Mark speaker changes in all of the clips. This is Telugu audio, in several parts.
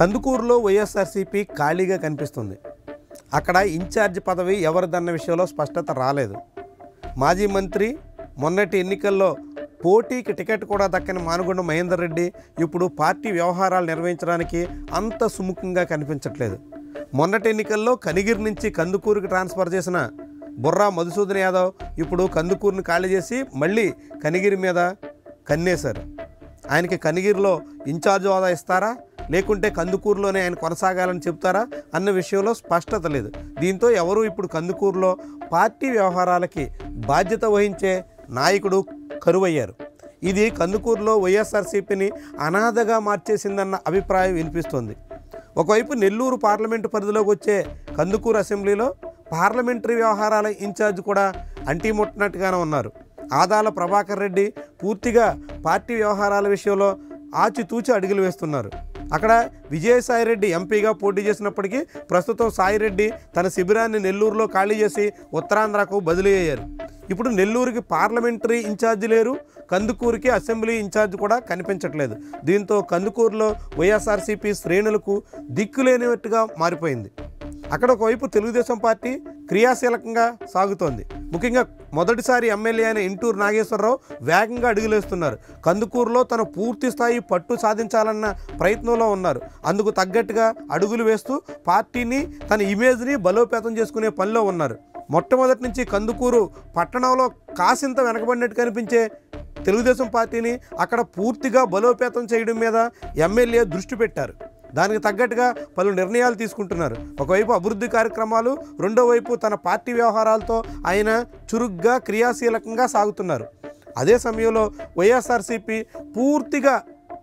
Speaker 1: కందుకూరులో వైఎస్ఆర్సీపీ ఖాళీగా కనిపిస్తుంది అక్కడ ఇన్ఛార్జ్ పదవి ఎవరిదన్న విషయంలో స్పష్టత రాలేదు మాజీ మంత్రి మొన్నటి ఎన్నికల్లో పోటీకి టికెట్ కూడా దక్కని మానుగుండ మహేందర్ రెడ్డి ఇప్పుడు పార్టీ వ్యవహారాలు నిర్వహించడానికి అంత సుముఖంగా కనిపించట్లేదు మొన్నటి ఎన్నికల్లో కనిగిరి నుంచి కందుకూరుకి ట్రాన్స్ఫర్ చేసిన బుర్రా మధుసూదన్ యాదవ్ ఇప్పుడు కందుకూరుని ఖాళీ చేసి మళ్ళీ కనిగిరి మీద కన్నేశారు ఆయనకి కనిగిరిలో ఇన్ఛార్జ్ హోదా ఇస్తారా లేకుంటే కందుకూరులోనే ఆయన కొనసాగాలని చెప్తారా అన్న విషయంలో స్పష్టత లేదు దీంతో ఎవరు ఇప్పుడు కందుకూరులో పార్టీ వ్యవహారాలకి బాధ్యత వహించే నాయకుడు కరువయ్యారు ఇది కందుకూరులో వైఎస్ఆర్సీపీని అనాథగా మార్చేసిందన్న అభిప్రాయం వినిపిస్తోంది ఒకవైపు నెల్లూరు పార్లమెంటు పరిధిలోకి వచ్చే కందుకూరు అసెంబ్లీలో పార్లమెంటరీ వ్యవహారాల ఇన్ఛార్జ్ కూడా అంటిముట్టినట్టుగానే ఉన్నారు ఆదాల ప్రభాకర్ రెడ్డి పూర్తిగా పార్టీ వ్యవహారాల విషయంలో ఆచితూచి అడుగులు వేస్తున్నారు అక్కడ విజయసాయిరెడ్డి ఎంపీగా పోటీ చేసినప్పటికీ ప్రస్తుతం సాయిరెడ్డి తన శిబిరాన్ని నెల్లూరులో ఖాళీ చేసి ఉత్తరాంధ్రకు బదిలీ అయ్యారు ఇప్పుడు నెల్లూరుకి పార్లమెంటరీ ఇన్ఛార్జ్ లేరు కందుకూరుకి అసెంబ్లీ ఇన్ఛార్జ్ కూడా కనిపించట్లేదు దీంతో కందుకూరులో వైఎస్ఆర్సీపీ శ్రేణులకు దిక్కులేనినట్టుగా మారిపోయింది అక్కడ ఒకవైపు తెలుగుదేశం పార్టీ క్రియాశీలకంగా సాగుతోంది ముఖ్యంగా మొదటిసారి ఎమ్మెల్యే అయిన ఇంటూరు నాగేశ్వరరావు వేగంగా అడుగులేస్తున్నారు కందుకూరులో తన పూర్తి స్థాయి పట్టు సాధించాలన్న ప్రయత్నంలో ఉన్నారు అందుకు తగ్గట్టుగా అడుగులు వేస్తూ పార్టీని తన ఇమేజ్ని బలోపేతం చేసుకునే పనిలో ఉన్నారు మొట్టమొదటి నుంచి కందుకూరు పట్టణంలో కాసింత వెనకబడినట్టు కనిపించే తెలుగుదేశం పార్టీని అక్కడ పూర్తిగా బలోపేతం చేయడం మీద ఎమ్మెల్యే దృష్టి పెట్టారు దానికి తగ్గట్టుగా పలు నిర్ణయాలు తీసుకుంటున్నారు ఒకవైపు అభివృద్ధి కార్యక్రమాలు రెండో వైపు తన పార్టీ వ్యవహారాలతో ఆయన చురుగ్గా క్రియాశీలకంగా సాగుతున్నారు అదే సమయంలో వైఎస్ఆర్సీపీ పూర్తిగా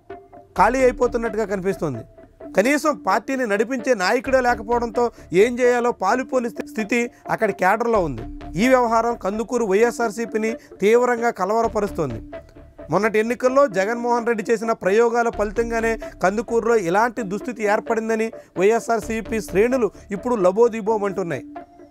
Speaker 1: ఖాళీ అయిపోతున్నట్టుగా కనిపిస్తుంది కనీసం పార్టీని నడిపించే నాయకుడే లేకపోవడంతో ఏం చేయాలో పాలుపోని స్థితి అక్కడి కేడర్లో ఉంది ఈ వ్యవహారం కందుకూరు వైఎస్ఆర్సీపీని తీవ్రంగా కలవరపరుస్తోంది మొన్నటి ఎన్నికల్లో జగన్మోహన్ రెడ్డి చేసిన ప్రయోగాల ఫలితంగానే కందుకూరులో ఇలాంటి దుస్థితి ఏర్పడిందని వైఎస్ఆర్సీపీ శ్రేణులు ఇప్పుడు లబోదిబోమంటున్నాయి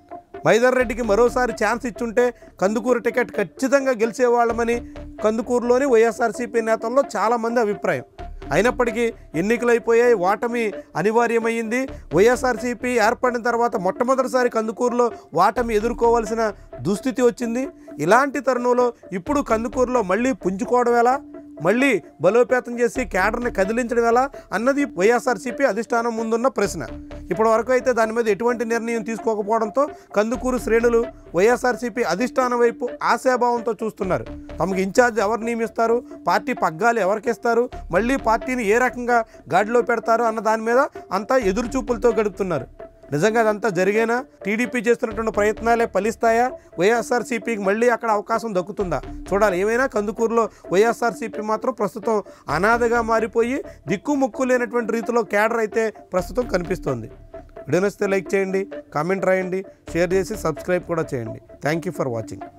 Speaker 1: మైదర్ రెడ్డికి మరోసారి ఛాన్స్ ఇచ్చుంటే కందుకూరు టికెట్ ఖచ్చితంగా గెలిచేవాళ్ళమని కందుకూరులోని వైఎస్ఆర్సీపీ నేతల్లో చాలామంది అభిప్రాయం అయినప్పటికీ ఎన్నికలు అయిపోయాయి ఓటమి అనివార్యమైంది వైఎస్ఆర్సీపీ ఏర్పడిన తర్వాత మొట్టమొదటిసారి కందుకూరులో ఓటమి ఎదుర్కోవాల్సిన దుస్థితి వచ్చింది ఇలాంటి తరుణంలో ఇప్పుడు కందుకూరులో మళ్ళీ పుంజుకోవడం ఎలా మళ్ళీ బలోపేతం చేసి కేడర్ని కదిలించడం ఎలా అన్నది వైఎస్ఆర్సీపీ అధిష్టానం ముందున్న ప్రశ్న ఇప్పటి వరకు అయితే దాని మీద ఎటువంటి నిర్ణయం తీసుకోకపోవడంతో కందుకూరు శ్రేణులు వైఎస్ఆర్సీపీ అధిష్టానం వైపు ఆశాభావంతో చూస్తున్నారు తమకు ఇన్ఛార్జ్ ఎవరు నియమిస్తారు పార్టీ పగ్గాలు ఎవరికి ఇస్తారు మళ్ళీ పార్టీని ఏ రకంగా గాడిలో పెడతారు అన్న దాని మీద అంతా ఎదురుచూపులతో గడుపుతున్నారు నిజంగా అదంతా జరిగేనా టీడీపీ చేస్తున్నటువంటి ప్రయత్నాలే ఫలిస్తాయా వైఎస్ఆర్సీపీకి మళ్ళీ అక్కడ అవకాశం దక్కుతుందా చూడాలి ఏమైనా కందుకూరులో వైఎస్ఆర్సీపీ మాత్రం ప్రస్తుతం అనాథగా మారిపోయి దిక్కుముక్కు లేనటువంటి రీతిలో కేడర్ అయితే ప్రస్తుతం కనిపిస్తోంది వీడియో నచ్చితే లైక్ చేయండి కామెంట్ రాయండి షేర్ చేసి సబ్స్క్రైబ్ కూడా చేయండి థ్యాంక్ యూ ఫర్ వాచింగ్